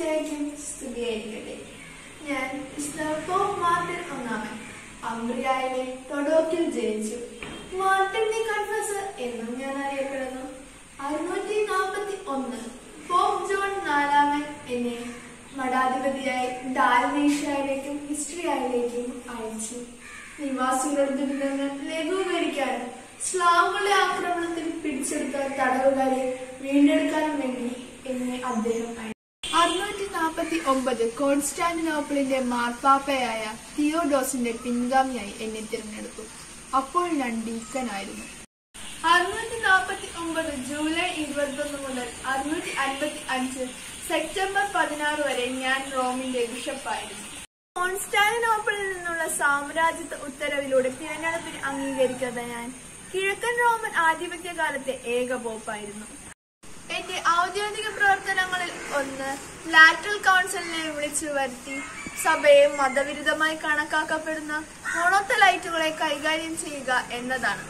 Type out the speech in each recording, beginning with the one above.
മിശിഹായ്ക്കും സ്തുതിയായിരിക്കട്ടെ ഞാൻ mister pop Martin ഒന്നാമൻ അംബ്രിയായിലെ ടൊഡോക്കിൽ ജനിച്ചു മാർട്ടിൻ ദി കൺഫസർ എന്നും ഞാൻ അറിയപ്പെടുന്നു അറുന്നൂറ്റി നാൽപ്പത്തി ഒന്ന് പോപ്പ് ജോൺ നാലാമൻ എന്നെ മഠാധിപതിയായി ഡാൽമേഷ്യയിലേക്കും ഹിസ്റ്ററിയയിലേക്കും അയച്ചു നിവാസികളുടെ ദുരിതങ്ങൾ ലഘൂകരിക്കാനും സ്ലാവുകളുടെ ആക്രമണത്തിൽ പിടിച്ചെടുത്ത തടവുകാരെ വീണ്ടെടുക്കാനും വേണ്ടി എന്നെ അദ്ദേഹം അയച്ചു അറുന്നൂറ്റി നാൽപ്പത്തി ഒമ്പത് കോൺസ്റ്റാന്റിനോപ്പിളിന്റെ മാർപ്പാപ്പയായ തിയോഡോസിന്റെ പിൻഗാമിയായി എന്നെ തിരഞ്ഞെടുത്തു അപ്പോൾ ഞാൻ ഡീക്കനായിരുന്നു അറുന്നൂറ്റി നാൽപ്പത്തി ഒമ്പത് ജൂലൈ ഇരുപത്തൊന്ന് മുതൽ അറുന്നൂറ്റി അൻപത്തി അഞ്ച് സെപ്റ്റംബർ പതിനാറ് വരെ ഞാൻ റോമിന്റെ ബിഷപ്പായിരുന്നു കോൺസ്റ്റാന്റിനോപ്പിളിൽ നിന്നുള്ള സാമ്രാജ്യത്വ ഉത്തരവിലൂടെ തിരഞ്ഞെടുപ്പിന് അംഗീകരിക്കാത്ത ഞാൻ കിഴക്കൻ റോമൻ ആധിപത്യകാലത്തെ ഏക പോപ്പായിരുന്നു എന്റെ ഔദ്യോഗിക പ്രവർത്തനങ്ങളിൽ ഒന്ന് ലാറ്ററൽ കൗൺസിലിനെ വിളിച്ചു വരുത്തി സഭയെ മതവിരുദ്ധമായി കണക്കാക്കപ്പെടുന്ന മോണോത്തലൈറ്റുകളെ കൈകാര്യം ചെയ്യുക എന്നതാണ്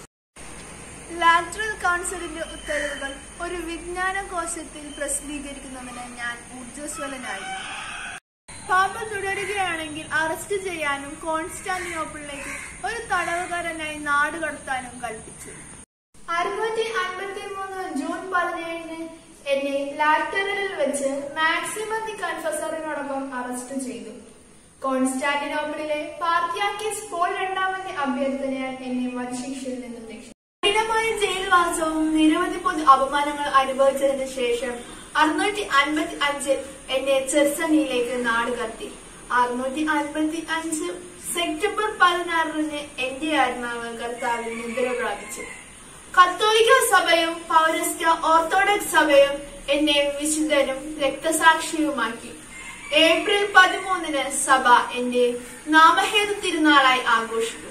ലാറ്ററൽ കൗൺസിലിന്റെ ഉത്തരവുകൾ ഒരു വിജ്ഞാന കോശത്തിൽ പ്രസിദ്ധീകരിക്കുന്നതിന് ഞാൻ ഊർജ്ജസ്വലനായിരുന്നു പാപ്പ തുടരുകയാണെങ്കിൽ അറസ്റ്റ് ചെയ്യാനും കോൺസ്റ്റാന്റിനോപ്പിളിലേക്ക് ഒരു തടവുകാരനായി നാട് കടത്താനും കൽപ്പിച്ചു അറുന്നൂറ്റി അൻപത്തി മൂന്ന് ജൂൺ പതിനേഴിന് എന്നെ ലാറ്ററലിൽ വെച്ച് മാക്സിമം ദി കൺഫസറിനോടൊപ്പം അറസ്റ്റ് ചെയ്തു കോൺസ്റ്റാന്റിനോപ്പിളിലെ പാർത്തിയാക്കിസ് പോൾ രണ്ടാമന്റെ അഭ്യർത്ഥനയാൽ എന്നെ വധശിക്ഷയിൽ നിന്നും രക്ഷിച്ചു കഠിനമായ ജയിൽവാസവും നിരവധി പൊതു അപമാനങ്ങൾ അനുഭവിച്ചതിന് ശേഷം അറുന്നൂറ്റി അൻപത്തി അഞ്ചിൽ എന്നെ ചെർസനിയിലേക്ക് നാട് കത്തി അറുന്നൂറ്റി അൻപത്തി അഞ്ച് സെപ്റ്റംബർ പതിനാറിന് എന്റെ ആത്മാവ് കർത്താവിൽ മുദ്ര പ്രാപിച്ചു കത്തോലിക്ക സഭയും പൗരസ്ത്യ ഓർത്തഡോക്സ് സഭയും എന്നെ വിശുദ്ധനും രക്തസാക്ഷിയുമാക്കി ഏപ്രിൽ പതിമൂന്നിന് സഭ എന്റെ നാമഹേതു തിരുനാളായി ആഘോഷിക്കും